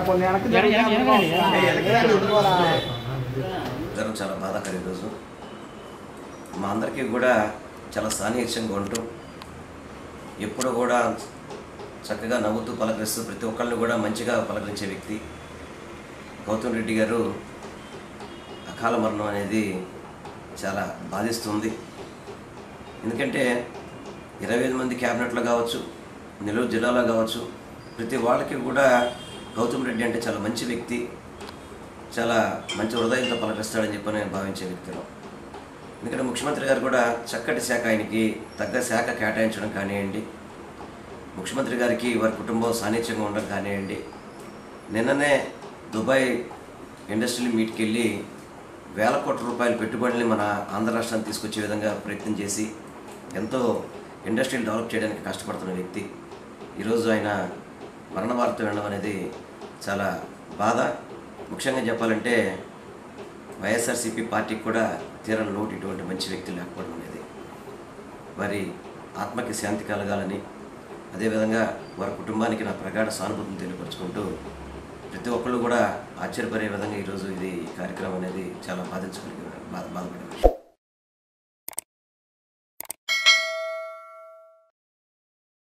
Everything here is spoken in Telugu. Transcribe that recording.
కొన్ని వెనక్కి ఎనక- ఎనక- ఎనకండి, జరగండి. జ్వరం చాలా బాధాకర ఈరోజు మా అందరికీ కూడా చాలా సాన్నిహిత్యంగా ఉంటూ ఎప్పుడూ కూడా చక్కగా నవ్వుతూ పలకరిస్తూ ప్రతి ఒక్కళ్ళని కూడా మంచిగా పలకరించే వ్యక్తి గౌతమ్ రెడ్డి గారు అకాల మరణం అనేది చాలా బాధిస్తుంది ఎందుకంటే ఇరవై ఐదు మంది క్యాబినెట్లో కావచ్చు నెల్లూరు జిల్లాలో కావచ్చు ప్రతి వాళ్ళకి కూడా గౌతమ్ రెడ్డి అంటే చాలా మంచి వ్యక్తి చాలా మంచి హృదయంతో పలకరిస్తాడని చెప్పి నేను భావించే వ్యక్తిలో ఎందుకంటే ముఖ్యమంత్రి గారు కూడా చక్కటి శాఖ ఆయనకి తగ్గ శాఖ కేటాయించడం కానివ్వండి ముఖ్యమంత్రి గారికి వారి కుటుంబం సాన్నిధ్యంగా ఉండడం కానివ్వండి నిన్ననే దుబాయ్ ఇండస్ట్రియల్ మీట్కి వెళ్ళి వేల కోట్ల రూపాయల పెట్టుబడుల్ని మన ఆంధ్ర రాష్ట్రానికి తీసుకొచ్చే విధంగా ప్రయత్నం చేసి ఎంతో ఇండస్ట్రీని డెవలప్ చేయడానికి కష్టపడుతున్న వ్యక్తి ఈరోజు ఆయన మరణ వార్త వినడం అనేది చాలా బాధ ముఖ్యంగా చెప్పాలంటే వైఎస్ఆర్సీపీ పార్టీకి కూడా తీరని లోటు ఇటువంటి మంచి వ్యక్తి లేకపోవడం అనేది వారి ఆత్మకి శాంతి కలగాలని అదేవిధంగా వారి కుటుంబానికి నా ప్రగాఢ సానుభూతిని తెలియపరుచుకుంటూ ప్రతి ఒక్కళ్ళు కూడా ఆశ్చర్యపడే విధంగా ఈరోజు ఇది ఈ కార్యక్రమం అనేది చాలా బాధించగలిగే బాధ బాధపడే విషయం